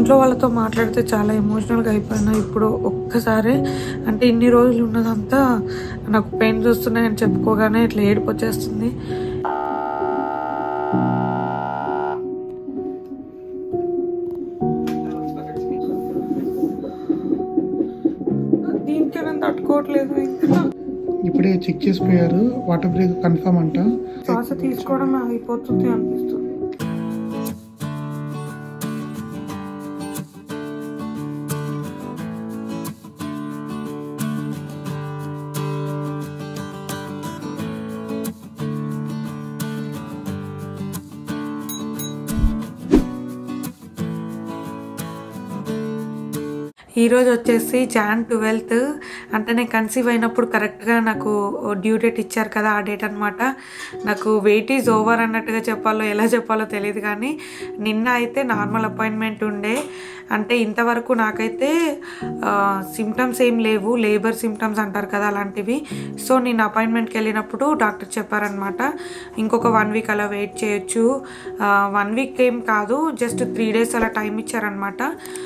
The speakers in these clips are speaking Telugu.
ఇంట్లో వాళ్ళతో మాట్లాడితే చాలా ఎమోషనల్గా అయిపోయినా ఇప్పుడు ఒక్కసారి అంటే ఇన్ని రోజులు ఉన్నదంతా నాకు పెయిన్స్ వస్తున్నాయని చెప్పుకోగానే ఇట్లా ఏడుపు వచ్చేస్తుంది దీనికే నేను తట్టుకోవట్లేదు ఇంకా ఇప్పుడే చెక్ చేసిపోయారు వాటర్ బ్రేక్ కన్ఫర్మ్ అంట శ్వాస తీసుకోవడం అయిపోతుంది అనిపిస్తుంది ఈరోజు వచ్చేసి జాన్ ట్వెల్త్ అంటే నేను కన్సీవ్ అయినప్పుడు కరెక్ట్గా నాకు డ్యూ డేట్ ఇచ్చారు కదా ఆ డేట్ అనమాట నాకు వెయిట్ ఈజ్ ఓవర్ అన్నట్టుగా చెప్పాలో ఎలా చెప్పాలో తెలియదు కానీ నిన్న అయితే నార్మల్ అపాయింట్మెంట్ ఉండే అంటే ఇంతవరకు నాకైతే సిమ్టమ్స్ ఏం లేవు లేబర్ సిమ్టమ్స్ అంటారు కదా అలాంటివి సో నేను అపాయింట్మెంట్కి వెళ్ళినప్పుడు డాక్టర్ చెప్పారనమాట ఇంకొక వన్ వీక్ అలా వెయిట్ చేయొచ్చు వన్ వీక్ ఏం కాదు జస్ట్ త్రీ డేస్ అలా టైం ఇచ్చారనమాట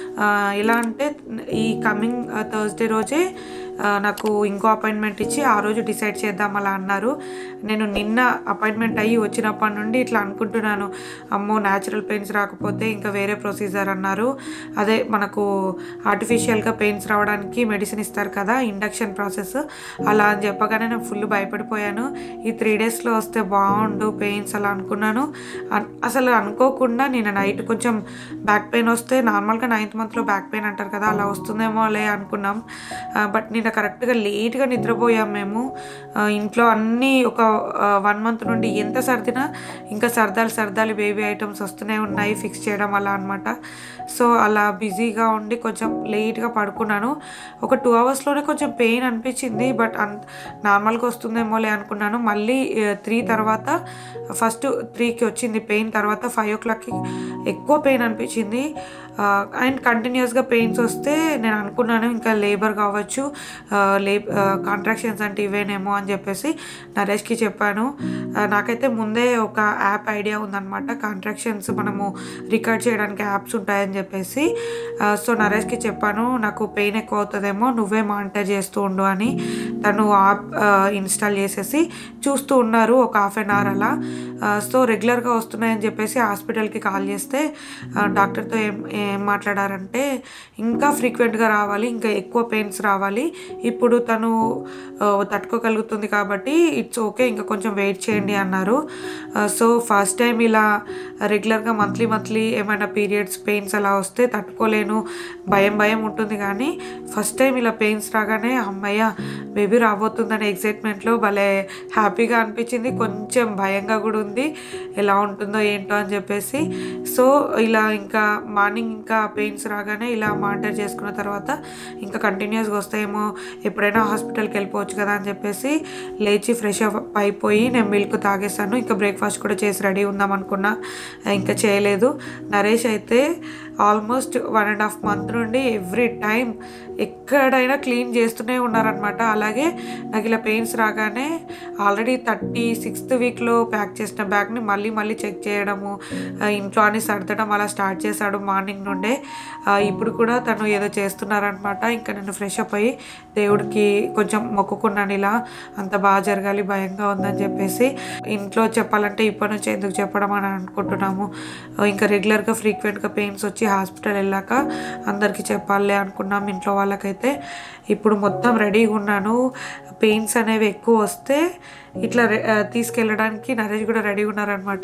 ఎలా అంటే ఈ కమింగ్ థర్స్డే రోజే ఆ, నాకు ఇంకో అపాయింట్మెంట్ ఇచ్చి ఆ రోజు డిసైడ్ చేద్దాం అలా అన్నారు నేను నిన్న అపాయింట్మెంట్ అయ్యి వచ్చినప్పటి నుండి ఇట్లా అనుకుంటున్నాను అమ్మో న్యాచురల్ పెయిన్స్ రాకపోతే ఇంకా వేరే ప్రొసీజర్ అన్నారు అదే మనకు ఆర్టిఫిషియల్గా పెయిన్స్ రావడానికి మెడిసిన్ ఇస్తారు కదా ఇండక్షన్ ప్రాసెస్ అలా అని చెప్పగానే నేను ఫుల్ భయపడిపోయాను ఈ త్రీ డేస్లో వస్తే బాగుండు పెయిన్స్ అలా అనుకున్నాను అన్- అసలు అనుకోకుండా నేను నైట్ కొంచెం బ్యాక్ పెయిన్ వస్తే నార్మల్గా నైన్త్ మంత్లో బ్యాక్ పెయిన్ అంటారు కదా అలా వస్తుందేమో లే అనుకున్నాం బట్ నిన్న కరెక్ట్గా లేట్గా నిద్రపోయాం మేము ఆ, ఇంట్లో అన్నీ ఒక వన్ మంత్ నుండి ఎంత సర్దినా ఇంకా సర్దాలు సర్దాలు బేబీ ఐటమ్స్ వస్తూనే ఉన్నాయి ఫిక్స్ చేయడం అలా అనమాట సో అలా బిజీగా ఉండి కొంచెం లేట్గా పడుకున్నాను ఒక టూ అవర్స్లోనే కొంచెం పెయిన్ అనిపించింది బట్ అంత నార్మల్గా వస్తుందేమోలే అనుకున్నాను మళ్ళీ త్రీ తర్వాత ఫస్ట్ త్రీకి వచ్చింది పెయిన్ తర్వాత ఫైవ్ ఓ క్లాక్కి ఎక్కువ పెయిన్ అనిపించింది అండ్ కంటిన్యూస్గా పెయిన్స్ వస్తే నేను అనుకున్నాను ఇంకా లేబర్ కావచ్చు లే కాంట్రాక్షన్స్ అంటే ఇవేనేమో అని చెప్పేసి నరేష్కి చెప్పాను ఆ, నాకైతే ముందే ఒక యాప్ ఐడియా ఉందన్నమాట కాంట్రాక్షన్స్ మనము రికార్డ్ చేయడానికి యాప్స్ ఉంటాయని చెప్పేసి ఆ, సో నరేష్కి చెప్పాను నాకు పెయిన్ ఎక్కువ అవుతుందేమో నువ్వే మానిటర్ చేస్తూ ఉండు అని తను యాప్ ఇన్స్టాల్ చేసేసి చూస్తూ ఉన్నారు ఒక హాఫ్ అన్ అవర్ అలా ఆ, సో రెగ్యులర్గా వస్తున్నాయని చెప్పేసి హాస్పిటల్కి కాల్ చేస్తే ఆ, డాక్టర్తో ఏం ఏం మాట్లాడారంటే ఇంకా ఫ్రీక్వెంట్గా రావాలి ఇంకా ఎక్కువ పెయిన్స్ రావాలి ఇప్పుడు తను ఆ, తట్టుకోగలుగుతుంది కాబట్టి ఇట్స్ ఓకే ఇంకా కొంచెం వెయిట్ చేయండి అన్నారు ఆ, సో ఫస్ట్ టైం ఇలా రెగ్యులర్గా మంత్లీ మంత్లీ ఏమైనా పీరియడ్స్ పెయిన్స్ అలా వస్తే తట్టుకోలేను భయం భయం ఉంటుంది కానీ ఫస్ట్ టైం ఇలా పెయిన్స్ రాగానే అమ్మయ్య బేబీ రాబోతుందనే ఎగ్జైట్మెంట్లో భలే హ్యాపీగా అనిపించింది కొంచెం భయంగా కూడా ఉంది ఎలా ఉంటుందో ఏంటో అని చెప్పేసి సో ఇలా ఇంకా మార్నింగ్ ఇంకా పెయిన్స్ రాగానే ఇలా మానిటర్ చేసుకున్న తర్వాత ఇంకా కంటిన్యూస్గా వస్తాయేమో ఎప్పుడైనా హాస్పిటల్కి వెళ్ళిపోవచ్చు కదా అని చెప్పేసి లేచి ఫ్రెష్ అప్ అయిపోయి నేను మిల్క్ తాగేసాను ఇంకా బ్రేక్ఫాస్ట్ కూడా చేసి రెడీ ఉందాం అనుకున్నా ఇంకా చేయలేదు నరేష్ అయితే almost one and half month నుండి ఎవ్రీ టైం ఎక్కడైనా క్లీన్ చేస్తూనే ఉన్నారనమాట అలాగే నాకు ఇలా పెయిన్స్ రాగానే ఆల్రెడీ థర్టీ సిక్స్త్ వీక్లో ప్యాక్ చేసిన బ్యాగ్ని మళ్ళీ మళ్ళీ చెక్ చేయడము ఆ, ఇంట్లో అన్ని సర్దడం అలా స్టార్ట్ చేశాడు మార్నింగ్ నుండే ఆ, ఇప్పుడు కూడా తను ఏదో చేస్తున్నారనమాట ఇంకా నేను ఫ్రెష్ అప్ అయ్యి దేవుడికి కొంచెం మొక్కుకున్నాను ఇలా అంత బాగా జరగాలి భయంగా ఉందని చెప్పేసి ఇంట్లో చెప్పాలంటే ఇప్పటి నుంచి ఎందుకు చెప్పడం అని అనుకుంటున్నాము ఇంకా రెగ్యులర్గా ఫ్రీక్వెంట్గా పెయిన్స్ వచ్చి హాస్పిటల్ వెళ్ళాక అందరికీ చెప్పాలి అనుకున్నాం ఇంట్లో వాళ్ళకైతే ఇప్పుడు మొత్తం రెడీగా ఉన్నాను పెయిన్స్ అనేవి ఎక్కువ వస్తే ఇట్లా రె- ఆ, తీసుకెళ్ళడానికి నరేష్ కూడా రెడీగా ఉన్నారనమాట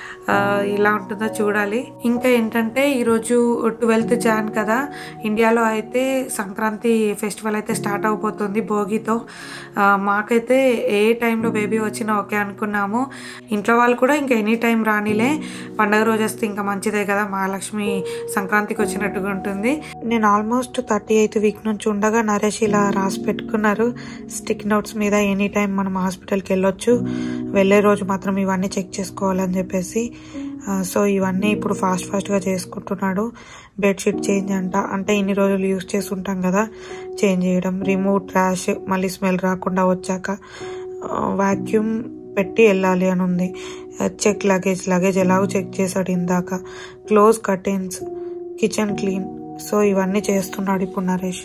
ఇలా ఉంటుందో చూడాలి ఇంకా ఏంటంటే ఈరోజు ట్వెల్త్ జాన్ కదా ఇండియాలో అయితే సంక్రాంతి ఫెస్టివల్ అయితే స్టార్ట్ అవబోతుంది భోగితో ఆ, మాకైతే ఏ టైంలో బేబీ వచ్చినా ఓకే అనుకున్నాము ఇంట్లో వాళ్ళు కూడా ఇంకా ఎనీ టైం రానిలే పండగ రోజు వస్తే ఇంకా మంచిదే కదా మహాలక్ష్మి సంక్రాంతికి వచ్చినట్టుగా ఉంటుంది నేను ఆల్మోస్ట్ థర్టీ ఎయిత్ వీక్ నుంచి ఉండగా నరేష్ ఇలా రాసి పెట్టుకున్నారు స్టిక్ నోట్స్ మీద ఎనీ టైం మనం హాస్పిటల్కి వెళ్ళొచ్చు వెళ్ళే రోజు మాత్రం ఇవన్నీ చెక్ చేసుకోవాలని చెప్పేసి ఆ, సో ఇవన్నీ ఇప్పుడు ఫాస్ట్ ఫాస్ట్గా చేసుకుంటున్నాడు బెడ్షీట్ చేంజ్ అంట అంటే ఇన్ని రోజులు యూస్ చేసి ఉంటాం కదా చేంజ్ చేయడం రిమూవ్ ట్రాష్ మళ్ళీ స్మెల్ రాకుండా వచ్చాక వాక్యూమ్ పెట్టి వెళ్ళాలి అని ఉంది చెక్ లగేజ్ లగేజ్ ఎలాగో చెక్ చేశాడు ఇందాక close curtains kitchen clean so ఇవన్నీ చేస్తున్నాడు ఇప్పుడు నరేష్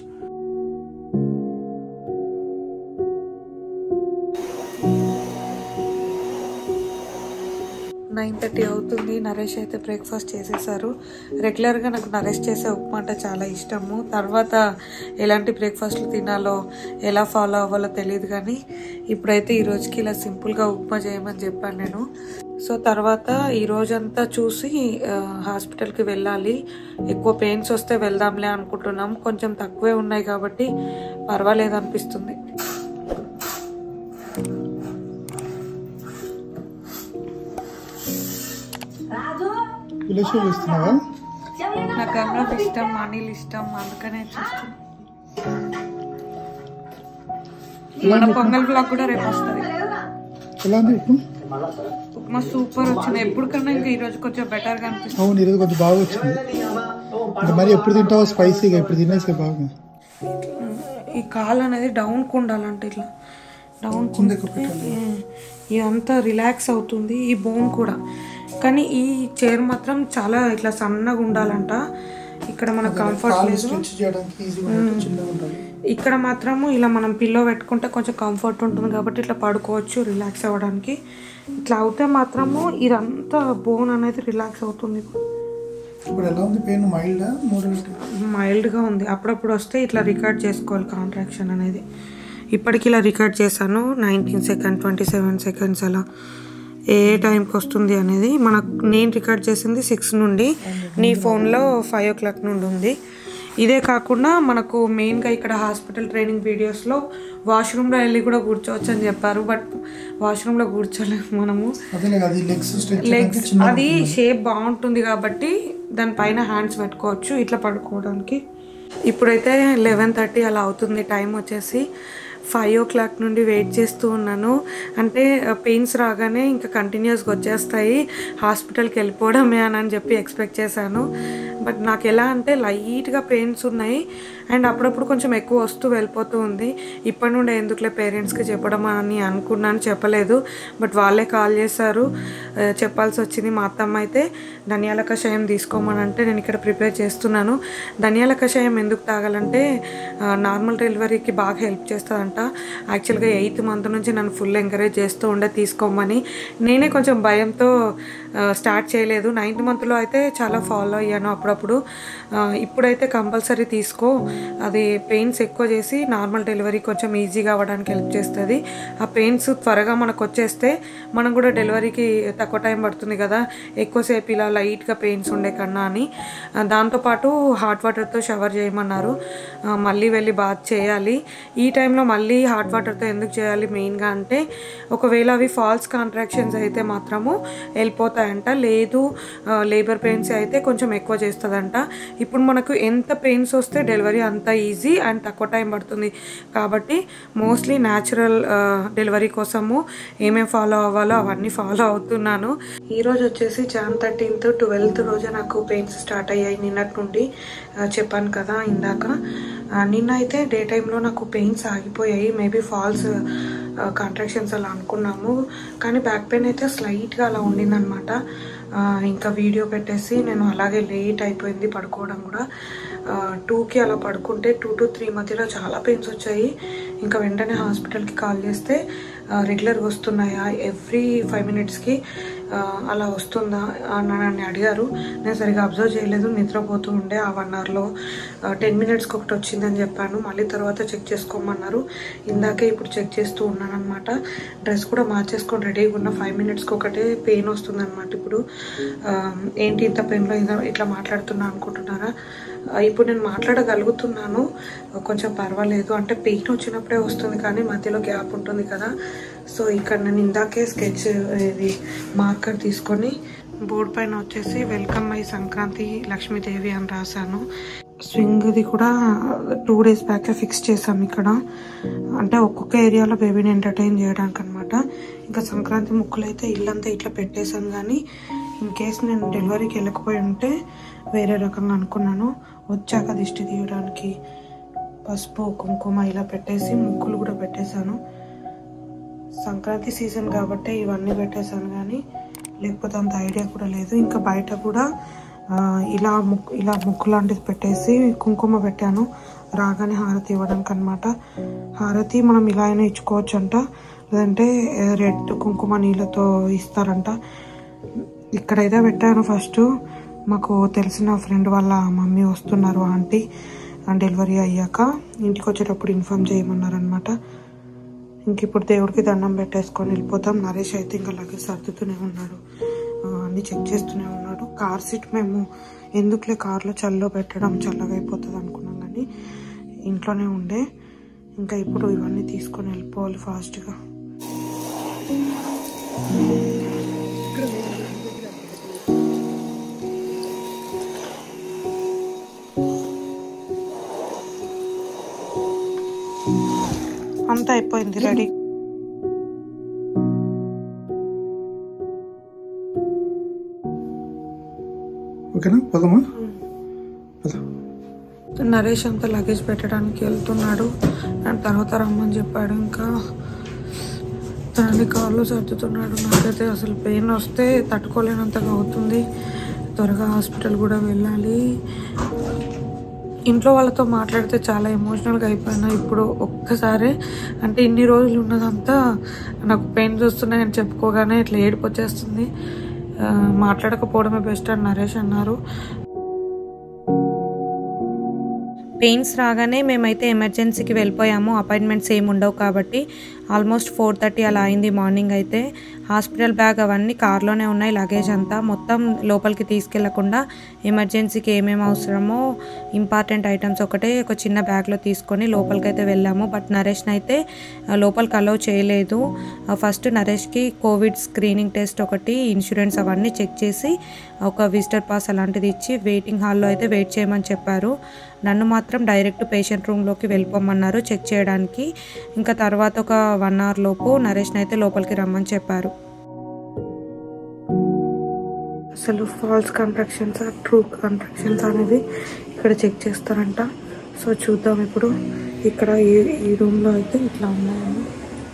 నైన్ థర్టీ అవుతుంది నరేష్ అయితే బ్రేక్ఫాస్ట్ చేసేసారు రెగ్యులర్గా నాకు నరేష్ చేసే ఉప్మా అంటే చాలా ఇష్టము తర్వాత ఎలాంటి బ్రేక్ఫాస్ట్లు తినాలో ఎలా ఫాలో అవ్వాలో తెలియదు కానీ ఇప్పుడైతే ఈ రోజుకి ఇలా సింపుల్గా ఉప్మా చేయమని చెప్పాను నేను సో తర్వాత ఈ రోజంతా చూసి ఆ, హాస్పిటల్కి వెళ్ళాలి ఎక్కువ పెయిన్స్ వస్తే వెళ్దాంలే అనుకుంటున్నాం కొంచెం తక్కువే ఉన్నాయి కాబట్టి పర్వాలేదు అనిపిస్తుంది విలేజ్ ఇస్తున్నావా నాకు గంగం ఇష్టం అనిల్ ఇష్టం అందుకనే చూస్తాను మన పొంగల్ బ్లాగ్ కూడా రేపు వస్తుంది ఎలా ఉంది ఇప్పుడు ఉప్మా సూపర్ వచ్చింది ఎప్పుడు కన్నా ఇంకా ఈరోజు కొంచెం బెటర్గా అనిపిస్తుంది అవును ఈరోజు కొంచెం బాగా వచ్చింది ఇంకా మరి ఎప్పుడు తింటావో స్పైసీగా ఇప్పుడు తినేసే బాగా ఈ కాల్ అనేది డౌన్కి ఉండాలంట ఇట్లా డౌన్ కిందకు పెట్టాలి ఇదంతా రిలాక్స్ అవుతుంది ఈ బోన్ కూడా కానీ ఈ చైర్ మాత్రం చాలా ఇట్లా సన్నగా ఉండాలంట ఇక్కడ మనకు కంఫర్ట్ కాలు లేదు స్ట్రెచ్ చేయడానికి ఈజీగా ఉంటుంది చిన్నగా ఉంటుంది ఇక్కడ మాత్రము ఇలా మనం పిల్లో పెట్టుకుంటే కొంచెం కంఫర్ట్ ఉంటుంది కాబట్టి ఇట్లా పడుకోవచ్చు రిలాక్స్ అవ్వడానికి ఇట్లా అవుతే మాత్రము ఇదంతా బోన్ అనేది రిలాక్స్ అవుతుంది ఇప్పుడు ఎలా ఉంది పెయిన్ మైల్డ్ మోడరేట్ మైల్డ్గా ఉంది అప్పుడప్పుడు వస్తే ఇట్లా రికార్డ్ చేసుకోవాలి కాంట్రాక్షన్ అనేది ఇప్పటికి ఇలా రికార్డ్ చేశాను nineteen second twenty seven seconds అలా ఏ ఏ టైంకి వస్తుంది అనేది మనకు నేను రికార్డ్ చేసింది సిక్స్ నుండి నీ ఫోన్లో ఫైవ్ ఓ క్లాక్ నుండి ఉంది ఇదే కాకుండా మనకు మెయిన్గా ఇక్కడ హాస్పిటల్ ట్రైనింగ్ వీడియోస్లో వాష్రూమ్లో వెళ్ళి కూడా కూర్చోవచ్చు అని చెప్పారు బట్ వాష్రూమ్లో కూర్చోలేము మనము అదే అది లెగ్స్ స్ట్రెచ్ లెగ్స్ అది షేప్ బాగుంటుంది కాబట్టి దానిపైన హ్యాండ్స్ పెట్టుకోవచ్చు ఇట్లా పడుకోవడానికి ఇప్పుడైతే లెవెన్ థర్టీ అలా అవుతుంది టైం వచ్చేసి ఫైవ్ ఓ క్లాక్ నుండి వెయిట్ చేస్తూ ఉన్నాను అంటే పెయిన్స్ రాగానే ఇంకా కంటిన్యూస్గా వచ్చేస్తాయి హాస్పిటల్కి వెళ్ళిపోవడమే అని అని చెప్పి ఎక్స్పెక్ట్ చేశాను బట్ నాకు ఎలా అంటే లైట్గా పెయిన్స్ ఉన్నాయి అండ్ అప్పుడప్పుడు కొంచెం ఎక్కువ వస్తూ వెళ్ళిపోతూ ఉంది ఇప్పటి నుండి ఎందుకులే పేరెంట్స్కి చెప్పడం అని అనుకున్నాను చెప్పలేదు బట్ వాళ్ళే కాల్ చేశారు ఆ, చెప్పాల్సి వచ్చింది మా అత్తమ్మ అయితే ధనియాల కషాయం తీసుకోమని అంటే నేను ఇక్కడ ప్రిపేర్ చేస్తున్నాను ధనియాల కషాయం ఎందుకు తాగాలంటే ఆ, నార్మల్ డెలివరీకి బాగా హెల్ప్ చేస్తుందంట యాక్చువల్గా ఎయిత్ మంత్ నుంచి నన్ను ఫుల్ ఎంకరేజ్ చేస్తూ ఉండే తీసుకోమని నేనే కొంచెం భయంతో ఆ, స్టార్ట్ చేయలేదు నైన్త్ మంత్లో అయితే చాలా ఫాలో అయ్యాను అప్పుడప్పుడు ఆ, ఇప్పుడైతే కంపల్సరీ తీసుకో అది పెయిన్స్ ఎక్కువ చేసి నార్మల్ డెలివరీ కొంచెం ఈజీగా అవ్వడానికి హెల్ప్ చేస్తుంది ఆ పెయిన్స్ త్వరగా మనకు వచ్చేస్తే మనం కూడా డెలివరీకి తక్కువ టైం పడుతుంది కదా ఎక్కువసేపు ఇలా లైట్గా పెయిన్స్ ఉండే కన్నా అని ఆ, దాంతోపాటు హాట్ వాటర్తో షవర్ చేయమన్నారు ఆ, మళ్ళీ వెళ్ళి బాత్ చేయాలి ఈ టైంలో మళ్ళీ హాట్ వాటర్తో ఎందుకు చేయాలి మెయిన్గా అంటే ఒకవేళ అవి ఫాల్స్ కాంట్రాక్షన్స్ అయితే మాత్రము వెళ్ళిపోతాయంట లేదు లేబర్ పెయిన్స్ అయితే కొంచెం ఎక్కువ చేస్తుందంట ఇప్పుడు మనకు ఎంత పెయిన్స్ వస్తే డెలివరీ అంత ఈజీ అండ్ తక్కువ టైం పడుతుంది కాబట్టి మోస్ట్లీ న్యాచురల్ డెలివరీ కోసము ఏమేమి ఫాలో అవ్వాలో అవన్నీ ఫాలో అవుతున్నాను ఈ రోజు వచ్చేసి జాన్ థర్టీన్త్ ట్వెల్త్ రోజు నాకు పెయిన్స్ స్టార్ట్ అయ్యాయి నిన్నటి నుండి ఆ, చెప్పాను కదా ఇందాక ఆ, నిన్న అయితే డే టైంలో నాకు పెయిన్స్ ఆగిపోయాయి మేబీ ఫాల్స్ కాంట్రాక్షన్స్ అలా అనుకున్నాము కానీ బ్యాక్ పెయిన్ అయితే స్లైట్గా అలా ఉండిందనమాట ఆ, ఇంకా వీడియో పెట్టేసి నేను అలాగే లేట్ అయిపోయింది పడుకోవడం కూడా టూకి అలా పడుకుంటే టూ టు త్రీ మధ్యలో చాలా పెయిన్స్ వచ్చాయి ఇంకా వెంటనే హాస్పిటల్కి కాల్ చేస్తే రెగ్యులర్గా వస్తున్నాయా ఎవ్రీ ఫైవ్ మినిట్స్కి అలా వస్తుందా అని నన్ను అడిగారు నేను సరిగా అబ్జర్వ్ చేయలేదు నిద్రపోతూ ఉండే ఆ వన్ అవర్లో టెన్ మినిట్స్కి ఒకటి వచ్చిందని చెప్పాను మళ్ళీ తర్వాత చెక్ చేసుకోమన్నారు ఇందాకే ఇప్పుడు చెక్ చేస్తూ ఉన్నాను అనమాట డ్రెస్ కూడా మార్చేసుకొని రెడీగా ఉన్న ఫైవ్ మినిట్స్కి ఒకటే పెయిన్ వస్తుంది అనమాట ఇప్పుడు ఆ, ఏంటి ఇంత పెయిన్లో ఇట్లా మాట్లాడుతున్నా అనుకుంటున్నారా ఆ, ఇప్పుడు నేను మాట్లాడగలుగుతున్నాను కొంచెం పర్వాలేదు అంటే పెయిన్ వచ్చినప్పుడే వస్తుంది కానీ మధ్యలో గ్యాప్ ఉంటుంది కదా సో ఇక్కడ నేను ఇందాకే స్కెచ్ ఇది మార్కర్ తీసుకొని బోర్డ్ పైన వచ్చేసి వెల్కమ్ మై సంక్రాంతి లక్ష్మీదేవి అని రాశాను స్వింగ్ది కూడా టూ డేస్ బ్యాక్ ఫిక్స్ చేసాం ఇక్కడ అంటే ఒక్కొక్క ఏరియాలో బేబీని ఎంటర్టైన్ చేయడానికి అనమాట ఇంకా సంక్రాంతి ముక్కులు అయితే ఇల్లంతా ఇట్లా పెట్టేశాను కానీ ఇన్ కేస్ నేను డెలివరీకి వెళ్ళకపోయి ఉంటే వేరే రకంగా అనుకున్నాను వచ్చాక దిష్టి తీయడానికి పసుపు కుంకుమ ఇలా పెట్టేసి ముక్కులు కూడా పెట్టేశాను సంక్రాంతి సీజన్ కాబట్టి ఇవన్నీ పెట్టేశాను కానీ లేకపోతే అంత ఐడియా కూడా లేదు ఇంకా బయట కూడా ఆ, ఇలా ముక్కు ఇలా ముక్కు లాంటిది పెట్టేసి కుంకుమ పెట్టాను రాగానే హారతి ఇవ్వడానికి అనమాట హారతి మనం ఇలా అయినా ఇచ్చుకోవచ్చు అంట లేదంటే రెడ్ కుంకుమ నీళ్ళతో ఇస్తారంట ఇక్కడైతే పెట్టాను ఫస్ట్ మాకు తెలిసిన ఫ్రెండ్ వాళ్ళ మమ్మీ వస్తున్నారు ఆంటీ డెలివరీ అయ్యాక ఇంటికి వచ్చేటప్పుడు ఇన్ఫామ్ చేయమన్నారనమాట ఇంక ఇప్పుడు దేవుడికి దండం పెట్టేసుకొని వెళ్ళిపోతాం నరేష్ అయితే ఇంకా లగేజ్ సర్దుతూనే ఉన్నాడు ఆ, అన్ని చెక్ చేస్తూనే ఉన్నాడు కార్ సీట్ మేము ఎందుకులే కార్లో చల్లో పెట్టడం చల్లగా అయిపోతుంది అనుకున్నాం కానీ ఇంట్లోనే ఉండే ఇంకా ఇప్పుడు ఇవన్నీ తీసుకొని వెళ్ళిపోవాలి ఫాస్ట్గా అంతా అయిపోయింది రెడీ ఓకేనా పోదామా పద. నరేష్ అంతా లగేజ్ పెట్టడానికి వెళ్తున్నాడు అండ్ తర్వాత రమ్మని చెప్పాడు ఇంకా తనని కార్లో సర్దుతున్నాడు నాకైతే అసలు పెయిన్ వస్తే తట్టుకోలేనంతగా అవుతుంది త్వరగా హాస్పిటల్ కూడా వెళ్ళాలి ఇంట్లో వాళ్ళతో మాట్లాడితే చాలా ఎమోషనల్గా అయిపోయినా ఇప్పుడు ఒక్కసారి అంటే ఇన్ని రోజులు ఉన్నదంతా నాకు పెయిన్స్ వస్తున్నాయని చెప్పుకోగానే ఇట్లా ఏడుపు వచ్చేస్తుంది ఆ, మాట్లాడకపోవడమే బెస్ట్ అని నరేష్ అన్నారు పెయిన్స్ రాగానే మేమైతే ఎమర్జెన్సీకి వెళ్ళిపోయాము అపాయింట్మెంట్స్ ఏమి ఉండవు కాబట్టి ఆల్మోస్ట్ ఫోర్ థర్టీ అలా అయింది మార్నింగ్ అయితే హాస్పిటల్ బ్యాగ్ అవన్నీ కార్లోనే ఉన్నాయి లగేజ్ అంతా మొత్తం లోపలికి తీసుకెళ్లకుండా ఎమర్జెన్సీకి ఏమేమి అవసరమో ఇంపార్టెంట్ ఐటమ్స్ ఒకటే ఒక చిన్న బ్యాగ్లో తీసుకొని లోపలికి అయితే వెళ్ళాము బట్ నరేష్ని అయితే ఆ, లోపలికి అలౌ చేయలేదు ఆ, ఫస్ట్ నరేష్కి కోవిడ్ స్క్రీనింగ్ టెస్ట్ ఒకటి ఇన్సూరెన్స్ అవన్నీ చెక్ చేసి ఒక విజిటర్ పాస్ అలాంటిది ఇచ్చి వెయిటింగ్ హాల్లో అయితే వెయిట్ చేయమని చెప్పారు నన్ను మాత్రం డైరెక్ట్ పేషెంట్ రూమ్లోకి వెళ్ళిపోమన్నారు చెక్ చేయడానికి ఇంకా తర్వాత ఒక వన్ అవర్ లోపు నరేష్ని అయితే లోపలికి రమ్మని చెప్పారు అసలు ఫాల్స్ కాంట్రాక్షన్స్ ట్రూ కాంట్రాక్షన్స్ అనేది ఇక్కడ చెక్ చేస్తారంట సో చూద్దాం ఇప్పుడు ఇక్కడ ఈ ఈ రూమ్లో అయితే ఇట్లా ఉన్నాయని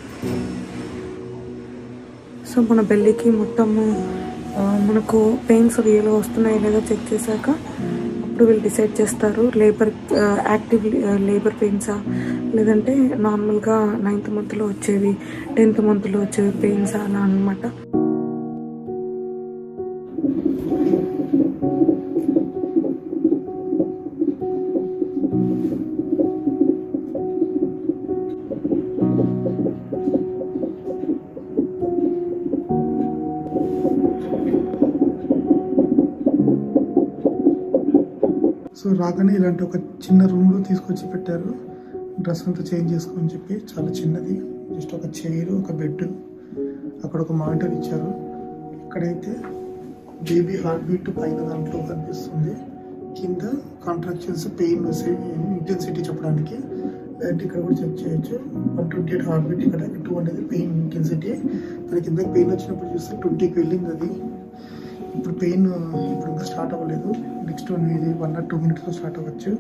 సో మన బెల్లికి మొత్తము ఆ, మనకు పెయిన్స్ రియల్గా వస్తున్నాయో లేదో చెక్ చేశాక అప్పుడు వీళ్ళు డిసైడ్ చేస్తారు లేబర్ యాక్టివ్ లేబర్ పెయిన్సా లేదంటే నార్మల్గా నైన్త్ మంత్లో వచ్చేవి టెన్త్ మంత్లో వచ్చేవి పెయిన్సా అలా అనమాట సో రాగానే ఇలాంటి ఒక చిన్న రూమ్లో తీసుకొచ్చి పెట్టారు డ్రెస్ అంతా చేంజ్ చేసుకోని చెప్పి చాలా చిన్నది జస్ట్ ఒక చైర్ ఒక బెడ్ అక్కడ ఒక మానిటర్ ఇచ్చారు ఇక్కడైతే బేబీ హార్ట్ బీట్ పైన దాంట్లో కనిపిస్తుంది కింద కాంట్రాక్షన్స్ పెయిన్ ఇంటెన్సిటీ చెప్పడానికి లేదంటే ఇక్కడ కూడా చెక్ చేయొచ్చు one twenty eight heart beat ఇక్కడ టూ అనేది పెయిన్ ఇంటెన్సిటీ మనకి కింద పెయిన్ వచ్చినప్పుడు చూస్తే ట్వంటీకి వెళ్ళింది అది ఇప్పుడు పెయిన్ ఇప్పుడు ఇంకా స్టార్ట్ అవ్వలేదు నెక్స్ట్ వన్ ఇది వన్ ఆర్ టూ మినిట్స్లో స్టార్ట్ అవ్వచ్చు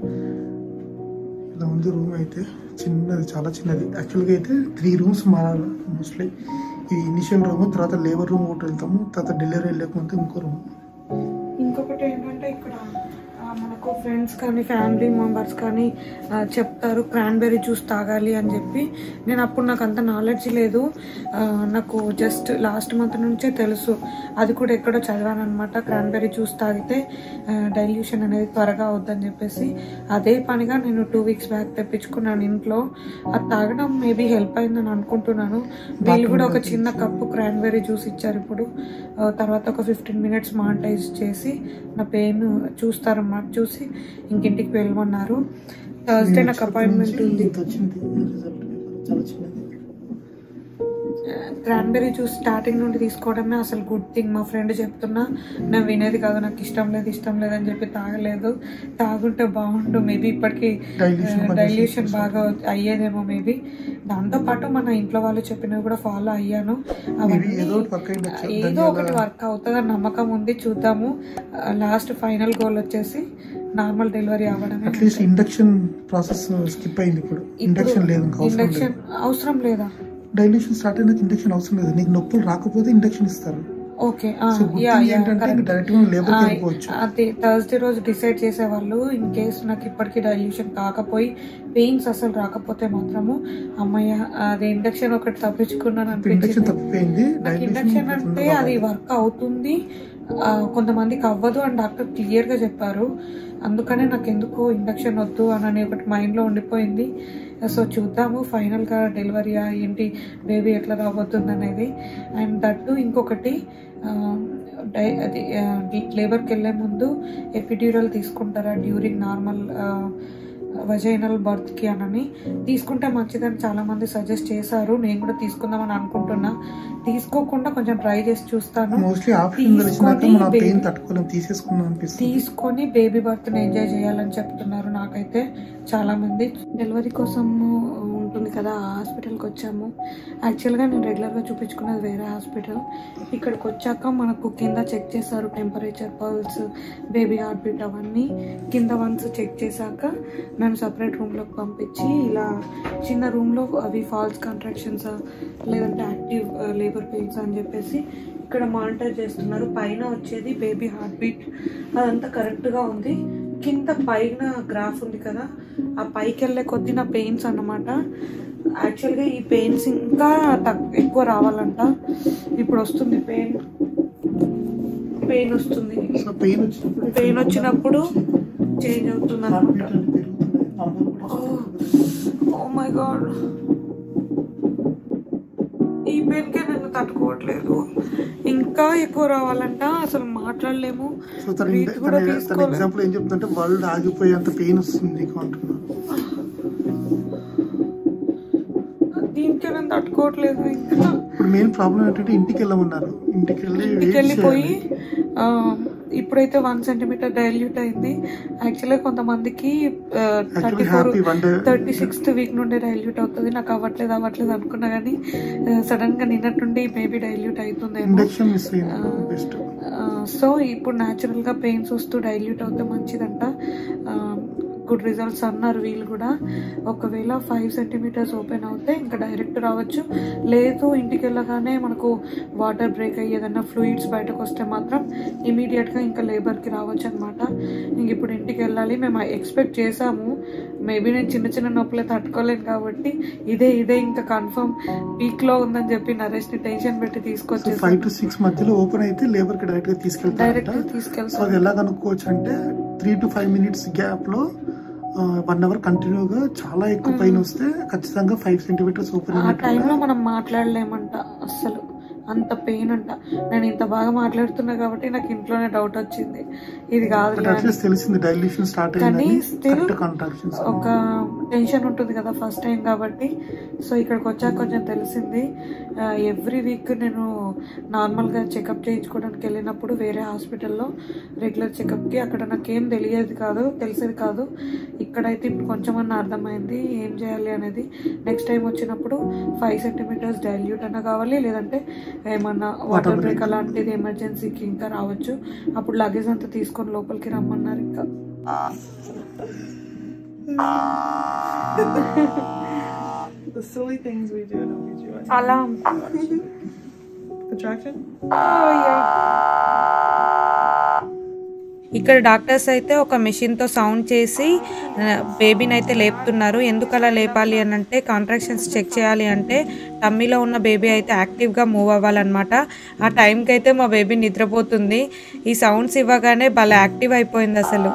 ఇలా ఉంది రూమ్ అయితే చిన్నది చాలా చిన్నది యాక్చువల్గా అయితే త్రీ రూమ్స్ మారాలి మోస్ట్లీ ఇది ఇనిషియల్ రూమ్ తర్వాత లేబర్ రూమ్ ఒకటి వెళ్తాము తర్వాత డెలివరీ వెళ్ళకపోతే ఇంకో రూమ్ ఇంకొకటి ఏంటంటే ఇక్కడ ఆ, మనకు ఫ్రెండ్స్ కానీ ఫ్యామిలీ మెంబర్స్ కానీ ఆ, చెప్తారు క్రాన్బెర్రీ జ్యూస్ తాగాలి అని చెప్పి నేను అప్పుడు నాకు అంత నాలెడ్జ్ లేదు ఆ, నాకు జస్ట్ లాస్ట్ మంత్ నుంచే తెలుసు అది కూడా ఎక్కడో చదివాను అనమాట క్రాన్బెర్రీ జ్యూస్ తాగితే డైల్యూషన్ అనేది త్వరగా అవుద్దని చెప్పేసి అదే పనిగా నేను టూ వీక్స్ బ్యాక్ తెప్పించుకున్నాను ఇంట్లో అది తాగడం మేబీ హెల్ప్ అయిందని అనుకుంటున్నాను వీళ్ళు కూడా ఒక చిన్న కప్పు క్రాన్బెర్రీ జ్యూస్ ఇచ్చారు ఇప్పుడు ఆ, తర్వాత ఒక ఫిఫ్టీన్ మినిట్స్ మానిటైజ్ చేసి నా పెయిన్ చూస్తారన్నమాట చూసి ఇంకింటికి వెళ్ళమన్నారు థర్స్డే నాకు అపాయింట్మెంట్ ఉంది ఇంత వచ్చింది రిజల్ట్ చాలా చిన్నది క్రాన్బెర్రీ జ్యూస్ స్టార్టింగ్ నుండి తీసుకోవడమే అసలు గుడ్ థింగ్ మా ఫ్రెండ్ చెప్తున్నా నేను వినేది కాదు నాకు ఇష్టం లేదు ఇష్టం లేదని చెప్పి తాగలేదు తాగుంటే బాగుండు మేబీ ఇప్పటికి Dilution పని డైల్యూషన్ బాగా అయ్యేదేమో మేబీ దాంతో పాటు మన ఇంట్లో వాళ్ళు చెప్పినవి కూడా ఫాలో అయ్యాను మేబీ అవన్నీ ఏదో ఒకటి వర్క్ అయ్యిండొచ్చు ఏదో ఒకటి వర్క్ అవుతుందని నమ్మకం ఉంది చూద్దాము లాస్ట్ ఫైనల్ గోల్ వచ్చేసి నార్మల్ డెలివరీ అవ్వడమే అట్లీస్ట్ ఇండక్షన్ ప్రాసెస్ స్కిప్ అయింది ఇప్పుడు ఇండక్షన్ లేదు ఇంకా అవసరం లేదు ఇండక్షన్ అవసరం లేదా డైల్యూషన్ స్టార్ట్ అయినాక ఇండక్షన్ అవసరం లేదు నీకు నొప్పులు రాకపోతే ఇండక్షన్ ఇస్తారు ఓకే సో గుడ్ థింగ్ ఏంటంటే డైరెక్ట్ గా లేబర్కి వెళ్ళిపోవచ్చు అదే థర్స్డే రోజు డిసైడ్ చేసేవాళ్ళు ఇన్ కేస్ నాకు ఇప్పటికీ డైల్యూషన్ కాకపోయి పెయిన్స్ అసలు రాకపోతే మాత్రము అమ్మయ్య అది ఇండక్షన్ ఒకటి తప్పించుకున్నాను ఇండక్షన్ అనిపించింది తప్పిపోయింది నాకు ఇండక్షన్ అంటే అది వర్క్ అవుతుంది ఆ, కొంతమందికి అవ్వదు అని డాక్టర్ క్లియర్ గా చెప్పారు అందుకనే నాకు ఎందుకు ఇండక్షన్ వద్దు అని ఒకటి మైండ్ లో ఉండిపోయింది సో చూద్దాము ఫైనల్ గా డెలివరీ ఏంటి బేబీ ఎట్లా రాబోతుంది అనేది అండ్ దట్టు ఇంకొకటి ఆ, డై అది లేబర్కి వెళ్ళే ముందు ఎపిడ్యూరల్ తీసుకుంటారా డ్యూరింగ్ నార్మల్ వజైనల్ బర్త్కి అనని తీసుకుంటే మంచిదని చాలా మంది సజెస్ట్ చేశారు నేను కూడా తీసుకుందామని అనుకుంటున్నా తీసుకోకుండా కొంచెం ట్రై చేసి చూస్తాను మోస్ట్లీ ఆప్షన్ తెలిసినాక తీసుకొని మనం baby- పెయిన్ తట్టుకోలేం తీసేసుకుందాం అనిపిస్తుంది తీసుకొని బేబీ బర్త్ ని ఎంజాయ్ చేయాలని చెప్తున్నారు నాకైతే చాలా మంది డెలివరీ కోసం ఉంటుంది కదా ఆ హాస్పిటల్కి వచ్చాము యాక్చువల్గా నేను రెగ్యులర్గా చూపించుకున్నది వేరే హాస్పిటల్ ఇక్కడికి వచ్చాక మనకు కింద చెక్ చేశారు temperature pulse baby heart beat అవన్నీ కింద వన్స్ చెక్ చేశాక నన్ను సపరేట్ రూమ్లోకి పంపించి ఇలా చిన్న రూమ్లో అవి ఫాల్స్ కాంట్రాక్షన్స్ లేదంటే యాక్టివ్ లేబర్ పెయిన్స్ అని చెప్పేసి ఇక్కడ మానిటర్ చేస్తున్నారు పైన వచ్చేది బేబీ హార్ట్ బీట్ అదంతా కరెక్ట్గా ఉంది కింద పైన గ్రాఫ్ ఉంది కదా ఆ పైకి వెళ్ళే కొద్దీ నా పెయిన్స్ అన్నమాట యాక్చువల్గా ఈ పెయిన్స్ ఇంకా తక్- ఎక్కువ రావాలంట ఇప్పుడు వస్తుంది పెయిన్ పెయిన్ వస్తుంది సో పెయిన్ వచ్చినప్పుడు పెయిన్ వచ్చినప్పుడు చేంజ్ అవుతుంది హార్ట్ అనమాట బీట్ అనేది పెరుగుతుంది మామూలు కూడా వస్తుంది. ఓ మై గాడ్ ఈ పెయిన్కే నేను తట్టుకోవట్లేదు ఇంకా ఎక్కువ రావాలంట అసలు మాట్లాడలేము సో తన Breath తన కూడా తన తీసుకోలేము. ఎగ్జాంపుల్ ఏం చెప్తుందంటే వరల్డ్ ఆగిపోయేంత పెయిన్ వస్తుంది నీకు అంటున్నాను దీనికే నేను తట్టుకోవట్లేదు ఇంకా ఇప్పుడు మెయిన్ ప్రాబ్లం ఏంటంటే ఇంటికి వెళ్ళమన్నారు ఇంటికి వెళ్ళి ఇంటికి wait వెళ్ళిపోయి చేయాలి. ఆ, ఇప్పుడైతే వన్ సెంటీమీటర్ డైల్యూట్ అయింది యాక్చువల్గా కొంతమందికి thirty Actually four happy one day. Thirty sixth week నుండి డైల్యూట్ అవుతుంది నాకు అవ్వట్లేదు అవ్వట్లేదు అనుకున్నా కానీ సడన్ గా నిన్నటి నుండి మేబీ డైల్యూట్ అవుతుందేమో ఇండక్షన్ మిస్ అయింది బెస్ట్ సో ఇప్పుడు న్యాచురల్ గా పెయిన్స్ వస్తూ డైల్యూట్ అవుతే మంచిదంట గుడ్ రిజల్ట్స్ అన్నారు వీళ్ళు కూడా ఒకవేళ ఫైవ్ సెంటీమీటర్స్ ఓపెన్ అవుతే ఇంకా డైరెక్ట్ రావచ్చు లేదు ఇంటికి వెళ్ళగానే మనకు వాటర్ బ్రేక్ అయ్యి ఏదైనా ఫ్లూయిడ్స్ బయటకు వస్తే మాత్రం ఇమీడియట్ గా ఇంకా లేబర్ కి రావచ్చు అనమాట ఇంక ఇప్పుడు ఇంటికి వెళ్ళాలి మేము ఎక్స్పెక్ట్ చేసాము మేబీ నేను చిన్న చిన్న నొప్పులే తట్టుకోలేను కాబట్టి ఇదే ఇదే ఇంకా కన్ఫర్మ్ పీక్ లో ఉందని చెప్పి నరేష్ ని టెన్షన్ పెట్టి సో తీసుకొచ్చేసాను ఫైవ్ టు సిక్స్ మధ్యలో ఓపెన్ అయితే లేబర్ కి డైరెక్ట్ గా తీసుకెళ్తారంట డైరెక్ట్ సో అది తీసుకెళ్తాను ఎలా కనుక్కోవచ్చు అంటే three to five minutes gap లో వన్ అవర్ కంటిన్యూగా చాలా ఎక్కువ పెయిన్ వస్తే ఖచ్చితంగా ఫైవ్ సెంటీమీటర్స్ ఓపెన్ ఆ టైంలో మనం మాట్లాడలేమంట అస్సలు అంత పెయిన్ అంట నేను ఇంత బాగా మాట్లాడుతున్నా కాబట్టి నాకు ఇంట్లోనే డౌట్ వచ్చింది ఇది కాదు బట్ అట్లీస్ట్ తెలిసింది డైల్యూషన్ స్టార్ట్ కానీ అయిందని still కరెక్ట్ కాంట్రాక్షన్స్ ఒక టెన్షన్ ఉంటుంది కదా ఫస్ట్ టైం కాబట్టి సో ఇక్కడికి వచ్చాక కొంచెం తెలిసింది ఎవ్రీ వీక్ నేను నార్మల్గా చెకప్ చేయించుకోవడానికి వెళ్ళినప్పుడు వేరే హాస్పిటల్లో రెగ్యులర్ చెకప్కి అక్కడ నాకేం తెలియదు కాదు తెలిసేది కాదు ఇక్కడైతే ఇప్పుడు కొంచెం అన్న అర్థమైంది ఏం చేయాలి అనేది నెక్స్ట్ టైం వచ్చినప్పుడు ఫైవ్ సెంటీమీటర్స్ డైల్యూట్ అన్న కావాలి లేదంటే ఏమన్నా వాటర్ బ్రేక్ అలాంటిది ఎమర్జెన్సీకి ఇంకా రావచ్చు అప్పుడు లగేజ్ అంతా తీసుకొని లోపలికి రమ్మన్నారు ఇంకా The silly things we do in OBGYN. అలా Attraction? ఇక్కడ డాక్టర్స్ అయితే ఒక మెషిన్తో సౌండ్ చేసి బేబీని అయితే లేపుతున్నారు ఎందుకు అలా లేపాలి అని అంటే కాంట్రాక్షన్స్ చెక్ చేయాలి అంటే టమ్మీలో ఉన్న బేబీ అయితే యాక్టివ్గా మూవ్ అవ్వాలన్నమాట ఆ టైంకి అయితే మా బేబీ నిద్రపోతుంది ఈ సౌండ్స్ ఇవ్వగానే భలే యాక్టివ్ అయిపోయింది అసలు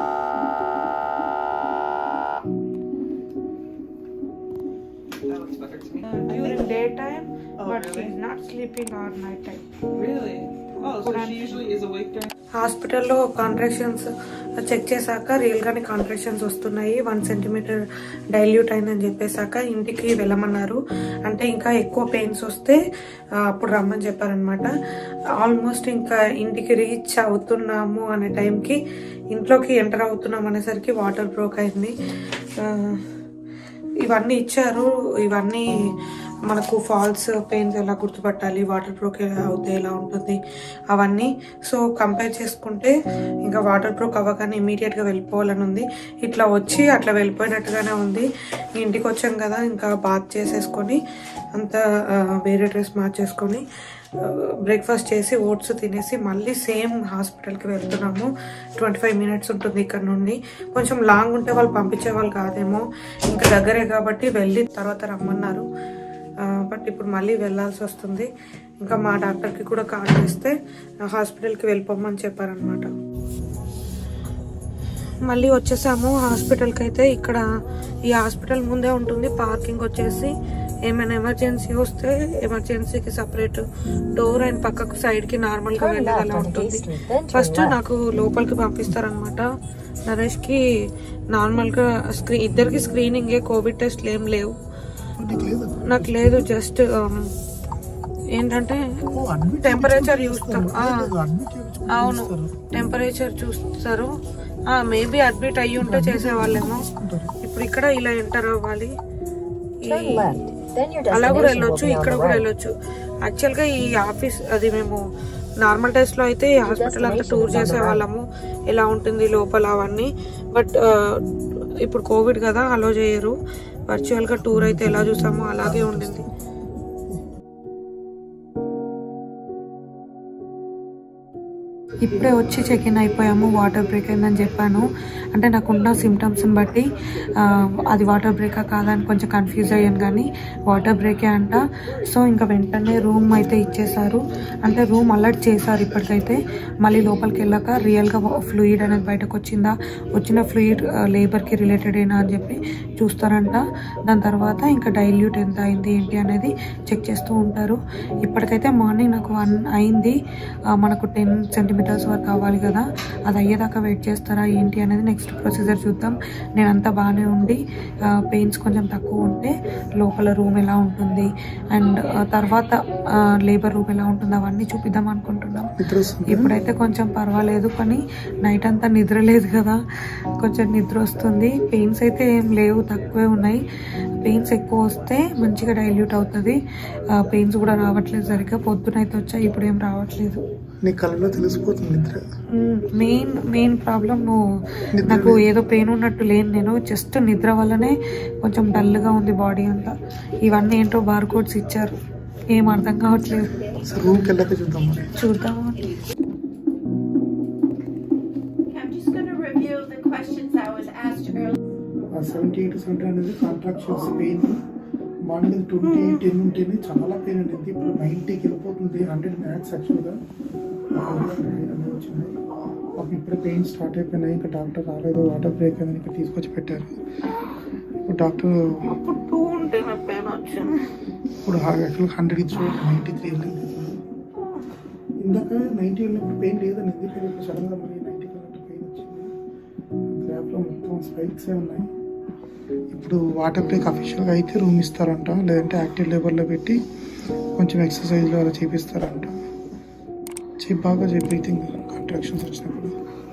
That looks better to me. During day time Oh, but really? She not sleeping at night time Really? Oh, so she usually is awake during. హాస్పిటల్లో కాంట్రాక్షన్స్ చెక్ చేశాక రియల్గానే కాంట్రాక్షన్స్ వస్తున్నాయి వన్ సెంటీమీటర్ డైల్యూట్ అయిందని చెప్పేశాక ఇంటికి వెళ్ళమన్నారు అంటే ఇంకా ఎక్కువ పెయిన్స్ వస్తే ఆ, అప్పుడు రమ్మని చెప్పారనమాట ఆల్మోస్ట్ ఇంకా ఇంటికి రీచ్ అవుతున్నాము అనే టైంకి ఇంట్లోకి ఎంటర్ అవుతున్నాం అనేసరికి వాటర్ బ్రోక్ అయింది ఆ, ఇవన్నీ ఇచ్చారు ఇవన్నీ మనకు ఫాల్స్ పెయిన్స్ ఎలా గుర్తుపట్టాలి వాటర్ బ్రోక్ ఎలా అవుతే ఎలా ఉంటుంది అవన్నీ సో కంపేర్ చేసుకుంటే ఇంకా వాటర్ బ్రోక్ అవ్వగానే ఇమీడియట్గా వెళ్ళిపోవాలని ఉంది ఇట్లా వచ్చి అట్లా వెళ్ళిపోయినట్టుగానే ఉంది ఇంటికి వచ్చాం కదా ఇంకా బాత్ చేసేసుకొని అంతా ఆ, వేరే డ్రెస్ మార్చేసుకొని బ్రేక్ఫాస్ట్ చేసి ఓట్స్ తినేసి మళ్ళీ సేమ్ హాస్పిటల్కి వెళ్తున్నాము ట్వంటీ ఫైవ్ మినిట్స్ ఉంటుంది ఇక్కడ నుండి కొంచెం లాంగ్ ఉంటే వాళ్ళు పంపించే వాళ్ళు కాదేమో ఇంకా దగ్గరే కాబట్టి వెళ్ళి తర్వాత రమ్మన్నారు బట్ ఇప్పుడు మళ్ళీ వెళ్ళాల్సి వస్తుంది ఇంకా మా డాక్టర్కి కూడా కాల్ చేస్తే హాస్పిటల్కి వెళ్ళిపోమని చెప్పారనమాట మళ్ళీ వచ్చేసాము హాస్పిటల్కి అయితే ఇక్కడ ఈ హాస్పిటల్ ముందే ఉంటుంది పార్కింగ్ వచ్చేసి ఏమైనా ఎమర్జెన్సీ వస్తే ఎమర్జెన్సీకి సపరేట్ డోర్ అండ్ పక్కకు సైడ్ కి నార్మల్ గా వెళ్ళేలా ఉంటుంది ఫస్ట్ నాకు లోపలికి పంపిస్తారనమాట నరేష్ కి నార్మల్ గా స్క్రీ ఇద్దరికి స్క్రీనింగ్ కోవిడ్ టెస్ట్లు ఏం లేవు నీకు లేదు నాకు లేదు జస్ట్ ఏంటంటే టెంపరేచర్ చూస్తాం ఆ, అవును టెంపరేచర్ చూస్తారు మేబీ అడ్మిట్ అయ్యి ఉంటే చేసేవాళ్ళేమో ఇప్పుడు ఇక్కడ ఇలా ఎంటర్ అవ్వాలి ఈ- అలా కూడా వెళ్ళొచ్చు ఇక్కడ కూడా వెళ్ళొచ్చు యాక్చువల్ గా ఈ ఆఫీస్ అది మేము నార్మల్ డేస్ లో అయితే ఈ హాస్పిటల్ అంతా టూర్ చేసే వాళ్ళము ఎలా ఉంటుంది లోపల అవన్నీ బట్ ఇప్పుడు కోవిడ్ కదా అలో చేయరు వర్చువల్ గా టూర్ అయితే ఎలా చూసామో అలాగే ఉండింది ఇప్పుడే వచ్చి చెక్ ఇన్ అయిపోయాము వాటర్ బ్రేక్ అయిందని చెప్పాను అంటే నాకున్న సిమ్టమ్స్ని బట్టి ఆ, అది వాటర్ బ్రేకా కాదా అని కొంచెం కన్ఫ్యూజ్ అయ్యాను కానీ వాటర్ బ్రేకే అంట సో ఇంకా వెంటనే రూమ్ అయితే ఇచ్చేసారు అంటే రూమ్ అలర్ట్ చేశారు ఇప్పటికైతే మళ్ళీ లోపలికి వెళ్ళాక రియల్గా ఫ్లూయిడ్ అనేది బయటకు వచ్చిందా వచ్చిన ఫ్లూయిడ్ లేబర్కి రిలేటెడ్ ఏనా అని చెప్పి చూస్తారంట దాని తర్వాత ఇంకా డైల్యూట్ ఎంత అయింది ఏంటి అనేది చెక్ చేస్తూ ఉంటారు ఇప్పటికైతే మార్నింగ్ నాకు వన్ అయింది ఆ, మనకు టెన్ సెంటీమీటర్స్ వరకు అవ్వాలి కదా అది అయ్యేదాకా వెయిట్ చేస్తారా ఏంటి అనేది నెక్స్ట్ ప్రొసీజర్ చూద్దాం నేను అంతా బాగానే ఉండి పెయిన్స్ కొంచెం తక్కువ ఉంటే లోపల రూమ్ ఎలా ఉంటుంది అండ్ తర్వాత లేబర్ రూమ్ ఎలా ఉంటుంది అవన్నీ చూపిద్దాం అనుకుంటున్నాం నిద్ర వస్తుంది ఇప్పుడైతే కొంచెం పర్వాలేదు కానీ నైట్ అంతా నిద్ర లేదు కదా కొంచెం నిద్ర వస్తుంది పెయిన్స్ అయితే ఏం లేవు తక్కువే ఉన్నాయి పెయిన్స్ ఎక్కువ వస్తే మంచిగా డైల్యూట్ అవుతుంది పెయిన్స్ కూడా రావట్లేదు సరిగ్గా పొద్దున అయితే వచ్చాయి ఇప్పుడు ఏం రావట్లేదు నీ కళ్ళలో తెలిసిపోతుంది నిద్ర మెయిన్ మెయిన్ ప్రాబ్లం నువ్వు నాకు ఏదో పెయిన్ ఉన్నట్టు లేను నేను జస్ట్ నిద్ర వల్లనే కొంచెం డల్గా ఉంది బాడీ అంతా ఇవన్నీ ఏంటో బార్ కోడ్స్ ఇచ్చారు ఏం అర్థం కావట్లేదు సరే రూమ్కి వెళ్ళాక చూద్దాం మరి చూద్దాం I'm just going to review the questions I was asked earlier. Seventy eight seventy అనేది contractions pain morning twenty ten ఉంటేనే చాలా పెయిన్ అనేది ఇప్పుడు నైంటీకి వెళ్ళిపోతుంది హండ్రెడ్ మ్యాథ్స్ యాక్చువల్గా అనేది వచ్చింది మాకు ఇప్పుడే పెయిన్ స్టార్ట్ అయిపోయినాయి ఇంకా డాక్టర్ రాలేదు వాటర్ బ్రేక్ అని ఇక్కడ తీసుకొచ్చి పెట్టారు ఇప్పుడు డాక్టర్ అప్పుడు టూ ఉంటే నా పెయిన్ వచ్చింది ఇప్పుడు యాక్చువల్గా హండ్రెడ్ ఇచ్చి నైంటీ త్రీ వెళ్ళింది ఇందాక నైంటీ వెళ్ళినప్పుడు పెయిన్ లేదని ఎందుకు ఇప్పుడు సడన్గా మరి నైంటీకి వెళ్ళినట్టు పెయిన్ వచ్చింది గ్రాఫ్లో మొత్తం స్పైక్సే ఉన్నాయి ఇప్పుడు వాటర్ బ్రేక్ అఫీషియల్గా అయితే రూమ్ ఇస్తారంట లేదంటే యాక్టివ్ లేబర్లో పెట్టి కొంచెం ఎక్సర్సైజ్లో అలా చేపిస్తారంట చెప్పి బాగా చెప్పి బ్రీతింగ్ కాంట్రాక్షన్స్ వచ్చినప్పుడు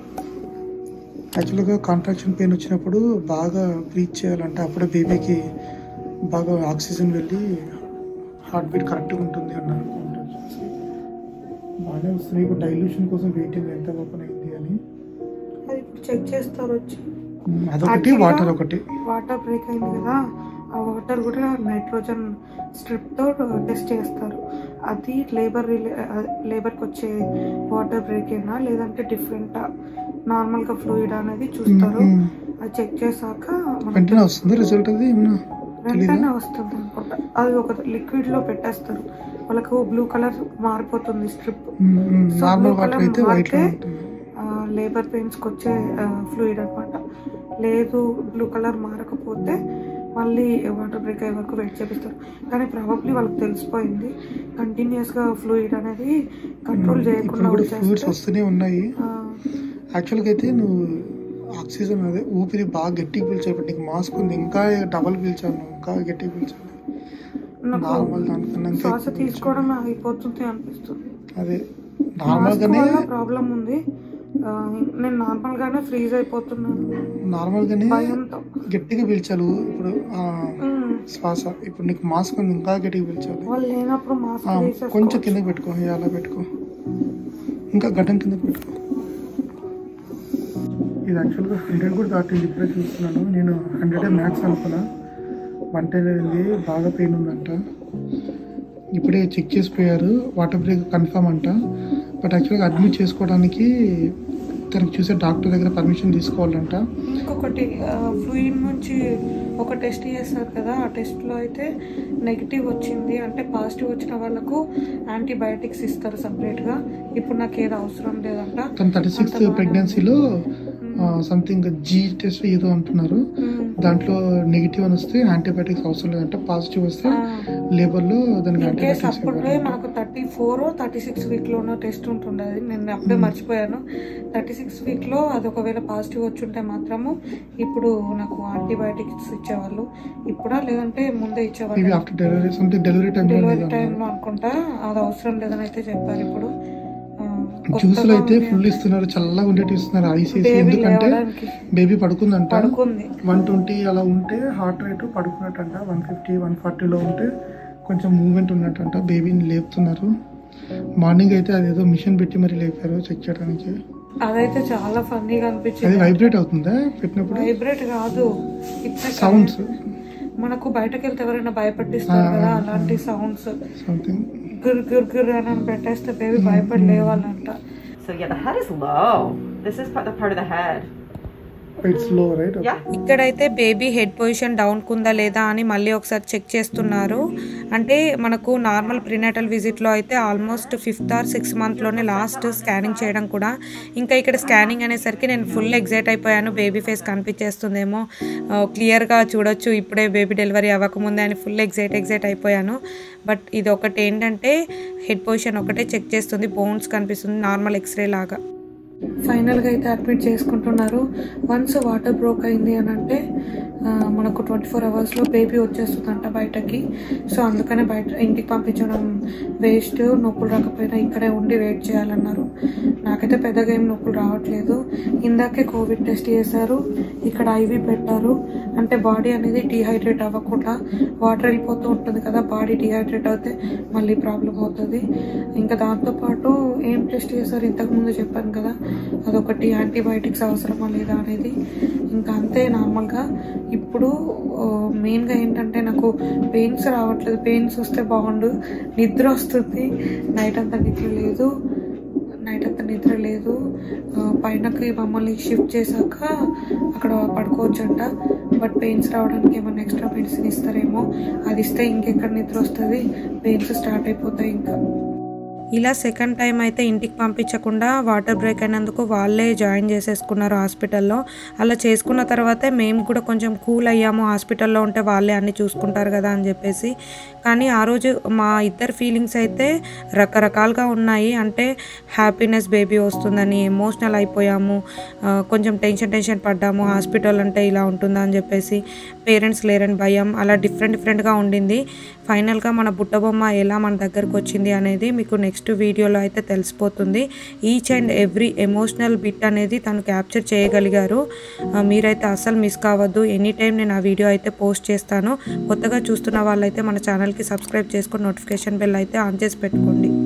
యాక్చువల్గా కాంట్రాక్షన్ పెయిన్ వచ్చినప్పుడు బాగా బ్రీత్ చేయాలంటే అప్పుడే బేబీకి బాగా ఆక్సిజన్ వెళ్ళి హార్ట్ బీట్ కరెక్ట్గా ఉంటుంది అన్నారు కాంట్రాక్షన్స్ బాగానే వస్తున్నాయి ఇప్పుడు డైల్యూషన్ కోసం వెయిటింగ్ ఎంత ఓపెన్ అయింది అని అది ఇప్పుడు చెక్ చేస్తారు వచ్చి ఉమ్, అదొకటి Actually, వాటర్ ఒకటి వాటర్ బ్రేక్ అయింది కదా ఆ వాటర్ కూడా నైట్రోజన్ స్ట్రిప్తో టెస్ట్ చేస్తారు అది లేబర్ లేబర్కి వచ్చే వాటర్ బ్రేక్ అయినా లేదంటే డిఫరెంట్ నార్మల్గా ఫ్లూయిడ్ అనేది చూస్తారు మ్మ్. అది చెక్ చేశాక మనకి వెంటనే వస్తుంది రిజల్ట్ అది ఏమన్నా వెంటనే తెలీదా వస్తుంది అనుకుంటా అది ఒక లిక్విడ్ లో పెట్టేస్తారు వాళ్ళకు బ్లూ కలర్ మారిపోతుంది స్ట్రిప్ నార్మల్ వాటర్ అయితే వైట్ లో ఉంటుంది లేబర్ పెయిన్స్కి వచ్చే ఫ్లూయిడ్ అనమాట లేదు బ్లూ కలర్ మారకపోతే మళ్ళీ వాటర్ బ్రేక్ అయ్యే వరకు వెయిట్ చేపిస్తారు కానీ ప్రాబబ్లీ వాళ్ళకి తెలిసిపోయింది కంటిన్యూస్గా ఫ్లూయిడ్ అనేది కంట్రోల్ ఇప్పుడు చేయకుండా కూడా ఫ్లూయిడ్స్ వచ్చేస్తే వస్తూనే ఉన్నాయి ఆ, యాక్చువల్గా అయితే నువ్వు ఆక్సిజన్ అదే ఊపిరి బాగా గట్టిగా పీల్చాలి నీకు మాస్క్ ఉంది ఇంకా డబల్ పీల్చాను నువ్వు ఇంకా గట్టిగా పీల్చాలి నాకు నార్మల్ దానికన్నా ఇంకా శ్వాస ఎక్కువ తీసుకోవడం అయిపోతుంది అనిపిస్తుంది అదే మాస్క్ నార్మల్గానే వల్ల ప్రాబ్లం ఉంది ఆ, నేను నార్మల్ గానే ఫ్రీజ్ అయిపోతున్నాను నార్మల్గానే భయంతో గట్టిగా పీల్చాలి ఇప్పుడు ఆ, ఉమ్, శ్వాస ఇప్పుడు నీకు మాస్క్ ఉంది ఇంకా గట్టిగా పీల్చాలి వాళ్ళు లేనప్పుడు మాస్క్ ఆ, తీసేసుకో కొంచెం కిందకి పెట్టుకో ఇక అలా పెట్టుకో ఇంకా గడ్డం కిందకి పెట్టుకో ఇది యాక్చువల్గా హండ్రెడ్ కూడా దాటింది ఇప్పుడే చూస్తున్నాను నేను హండ్రెడ్ మ్యాక్స్ అనుకున్నా వన్ టెన్ అయింది బాగా పెయిన్ ఉందంట ఇప్పుడే చెక్ చేసిపోయారు వాటర్ బ్రేక్ కన్ఫర్మ్ అంట బట్ యాక్చువల్గా అడ్మిట్ చేసుకోవడానికి తనకి చూసే డాక్టర్ దగ్గర పర్మిషన్ తీసుకోవాలంట ఇంకొకటి ఫ్లూయిడ్ నుంచి ఒక టెస్ట్ చేస్తారు కదా ఆ టెస్ట్లో అయితే నెగిటివ్ వచ్చింది అంటే పాజిటివ్ వచ్చిన వాళ్ళకు యాంటీబయాటిక్స్ ఇస్తారు సపరేట్గా ఇప్పుడు నాకు ఏది అవసరం లేదంట తన థర్టీ సిక్స్త్ అంత బాగానే ప్రెగ్నెన్సీలో సంథింగ్ జీ టెస్ట్ ఏదో అంటున్నారు మ్మ్. దాంట్లో నెగిటివ్ అని వస్తే యాంటీబయాటిక్స్ అవసరం లేదంట పాజిటివ్ వస్తే లేబర్లో దానికి ఇన్ కేస్ యాంటీబయాటిక్స్ అప్పుడే మనకు థర్టీ ఫోర్ థర్టీ సిక్స్ వీక్లోనో టెస్ట్ ఉంటుంది అది నేను అప్పుడే మర్చిపోయాను థర్టీ సిక్స్ వీక్లో అది ఒకవేళ పాజిటివ్ వచ్చి ఉంటే మాత్రము ఇప్పుడు నాకు యాంటీబయాటిక్స్ ఇచ్చేవాళ్ళు ఇప్పుడా లేదంటే ముందే మేబీ ఇచ్చేవాళ్ళు ఆఫ్టర్ డెలివరీ సంథింగ్ డెలివరీ టైంలో డెలివరీ టైంలో అనుకుంటా అది అవసరం లేదని అయితే చెప్పారు ఇప్పుడు ఆ, జ్యూస్లో కొత్తగా అయితే ఉంది. ఫుల్ ఇస్తున్నారు చల్లగా ఉండేటి ఇస్తున్నారు ఐసీసీ Baby ఎందుకంటే లేవడానికి. బేబీ పడుకుందంట పడుకుంది వన్ ట్వంటీ అలా ఉంటే హార్ట్ రేట్ పడుకున్నట్టంట వన్ ఫిఫ్టీ వన్ ఫార్టీలో ఉంటే కొంచెం మూవ్మెంట్ ఉన్నట్టంట బేబీని లేపుతున్నారు మార్నింగ్ అయితే అదేదో మిషన్ పెట్టి మరి లేపారు చెక్ చేయడానికి అదైతే చాలా ఫన్నీగా అది అనిపించింది వైబ్రేట్ అవుతుందా పెట్టినప్పుడు వైబ్రేట్ కాదు ఇట్స్ సౌండ్స్ మనకు బయటకు వెళ్తే ఎవరైనా భయపెట్టిస్తారు ఆ, కదా ఆ, అలాంటి సౌండ్స్ సంథింగ్ గుర్ గుర్ గుర్ అని పెట్టేస్తే బేబీ భయపడి లేవాలంట So yeah, the head is low. This is part- the part of the head. It's low right Yeah. ఇక్కడైతే బేబీ హెడ్ పొజిషన్ డౌన్ కుందా లేదా అని మళ్ళీ ఒకసారి చెక్ చేస్తున్నారు అంటే మనకు నార్మల్ ప్రినేటల్ విజిట్లో అయితే ఆల్మోస్ట్ ఫిఫ్త్ ఆర్ సిక్స్ మంత్లోనే లాస్ట్ స్కానింగ్ చేయడం కూడా ఇంకా ఇక్కడ స్కానింగ్ అనేసరికి నేను ఫుల్ ఎగ్జైట్ అయిపోయాను బేబీ ఫేస్ కనిపించేస్తుందేమో క్లియర్గా చూడొచ్చు ఇప్పుడే బేబీ డెలివరీ అవ్వకముందే అని ఫుల్ ఎగ్జైట్ ఎగ్జైట్ అయిపోయాను బట్ ఇది ఒకటి ఏంటంటే హెడ్ పొజిషన్ ఒకటే చెక్ చేస్తుంది బోన్స్ కనిపిస్తుంది నార్మల్ ఎక్స్రే లాగా ఫైనల్గా అయితే అడ్మిట్ చేసుకుంటున్నారు వన్స్ వాటర్ బ్రోక్ అయింది అని అంటే ఆ, మనకు ట్వంటీ ఫోర్ అవర్స్లో బేబీ వచ్చేస్తుందంట బయటకి సో అందుకనే బయట ఇంటికి పంపించడం వేస్ట్ నొప్పులు రాకపోయినా ఇక్కడే ఉండి వెయిట్ చేయాలన్నారు నాకైతే పెద్దగా ఏం నొప్పులు రావట్లేదు ఇందాకే కోవిడ్ టెస్ట్ చేశారు ఇక్కడ ఐవి పెట్టారు అంటే బాడీ అనేది డీహైడ్రేట్ అవ్వకుండా వాటర్ వెళ్ళిపోతూ ఉంటుంది కదా బాడీ డీహైడ్రేట్ అవుతే మళ్ళీ ప్రాబ్లం అవుతుంది ఇంకా దాంతోపాటు ఏం టెస్ట్ చేశారు ఇంతకుముందు చెప్పాను కదా అదొకటి యాంటీబయాటిక్స్ అవసరమా లేదా అనేది ఇంకా అంతే నార్మల్గా ఇప్పుడు ఆ, మెయిన్గా ఏంటంటే నాకు పెయిన్స్ రావట్లేదు పెయిన్స్ వస్తే బాగుండు నిద్ర వస్తుంది నైట్ అంతా నిద్ర లేదు నైట్ అంతా నిద్ర లేదు ఆ, పైనకి మమ్మల్ని షిఫ్ట్ చేశాక అక్కడ పడుకోవచ్చంట బట్ పెయిన్స్ రావడానికి ఏమైనా ఎక్స్ట్రా మెడిసిన్ ఇస్తారేమో అది ఇస్తే ఇంకెక్కడ నిద్ర వస్తుంది పెయిన్స్ స్టార్ట్ అయిపోతాయి ఇంకా ఇలా సెకండ్ టైం అయితే ఇంటికి పంపించకుండా వాటర్ బ్రేక్ అయినందుకు వాళ్ళే జాయిన్ చేసేసుకున్నారు హాస్పిటల్లో అలా చేసుకున్న తర్వాతే మేము కూడా కొంచెం కూల్ అయ్యాము హాస్పిటల్లో ఉంటే వాళ్ళే అన్ని చూసుకుంటారు కదా అని చెప్పేసి కానీ ఆ రోజు మా ఇద్దరు ఫీలింగ్స్ అయితే రకరకాలుగా ఉన్నాయి అంటే హ్యాపీనెస్ బేబీ వస్తుందని ఎమోషనల్ అయిపోయాము ఆ, కొంచెం టెన్షన్ టెన్షన్ పడ్డాము హాస్పిటల్ అంటే ఇలా ఉంటుందా అని చెప్పేసి పేరెంట్స్ లేరని భయం అలా డిఫరెంట్ డిఫరెంట్గా ఉండింది ఫైనల్గా మన బుట్టబొమ్మ ఎలా మన దగ్గరకు వచ్చింది అనేది మీకు నెక్స్ట్ వీడియోలో అయితే తెలిసిపోతుంది each and every emotional bit అనేది తను క్యాప్చర్ చేయగలిగారు ఆ, మీరైతే అస్సలు మిస్ కావద్దు ఎనీ టైం నేను ఆ వీడియో అయితే పోస్ట్ చేస్తాను కొత్తగా చూస్తున్న వాళ్ళైతే మన ఛానల్కి సబ్స్క్రైబ్ చేసుకొని నోటిఫికేషన్ బెల్ అయితే ఆన్ చేసి పెట్టుకోండి